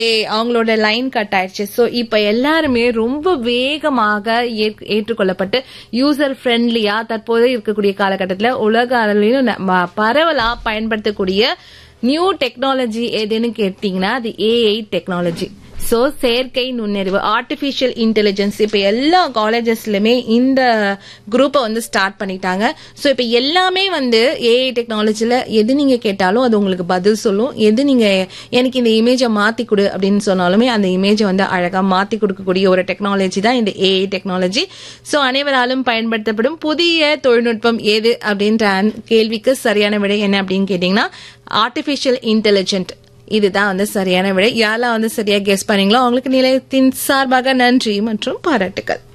ஏய், அவங்களோட line cut ஆயிடுச்சு ஸோ இப்போ எல்லாருமே ரொம்ப வேகமாக ஏற்க- ஏற்றுக்கொள்ளப்பட்டு யூசர் ஃப்ரெண்ட்லியா தற்போது இருக்கக்கூடிய காலகட்டத்தில் உலக அளவிலும் நம்ம பரவலா பயன்படுத்தக்கூடிய நியூ டெக்னாலஜி எதுன்னு கேட்டீங்கன்னா அது ஏஐ டெக்னாலஜி ஸோ செயற்கை நுண்ணறிவு ஆர்டிஃபிஷியல் இன்டெலிஜென்ஸ் இப்போ எல்லா காலேஜஸ்லையுமே இந்த குரூப்பை வந்து ஸ்டார்ட் பண்ணிட்டாங்க ஸோ இப்போ எல்லாமே வந்து ஏஐ டெக்னாலஜியில் எது நீங்கள் கேட்டாலும் அது உங்களுக்கு பதில் சொல்லும் எது நீங்கள் எனக்கு இந்த இமேஜை மாற்றி கொடு அப்படின்னு சொன்னாலுமே அந்த இமேஜை வந்து அழகாக மாற்றி கொடுக்கக்கூடிய ஒரு டெக்னாலஜி தான் இந்த ஏஐ டெக்னாலஜி ஸோ அனைவராலும் பயன்படுத்தப்படும் புதிய தொழில்நுட்பம் எது அப்படின்ற an- கேள்விக்கு சரியான விடை என்ன அப்படின்னு கேட்டிங்கன்னா ஆர்டிஃபிஷியல் இன்டெலிஜென்ட் இதுதான் வந்து சரியான விடை யாரெல்லாம் வந்து சரியா கெஸ் பண்ணீங்களோ அவங்களுக்கு நிலையத்தின் சார்பாக நன்றி மற்றும் பாராட்டுக்கள்